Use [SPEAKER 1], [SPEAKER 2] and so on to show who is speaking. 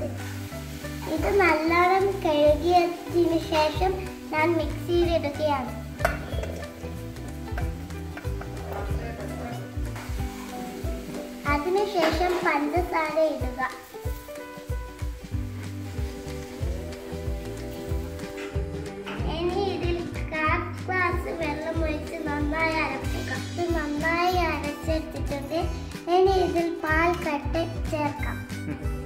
[SPEAKER 1] ഇത് ഇത് നല്ലോണം കഴുകിയതിന് ശേഷം ഞാൻ മിക്സിയിലിടുകയാണ് അതിനുശേഷം പഞ്ചസാര ഇടുക ഇനി ഇതിൽ കാൽ ഗ്ലാസ് വെള്ളം ഒഴിച്ച് നന്നായി അരക്കുക ഇത് നന്നായി അരച്ചെടുത്തിട്ടുണ്ട് ഇനി ഇതിൽ പാൽ കട്ട് ചേർക്കാം
[SPEAKER 2] ഉം.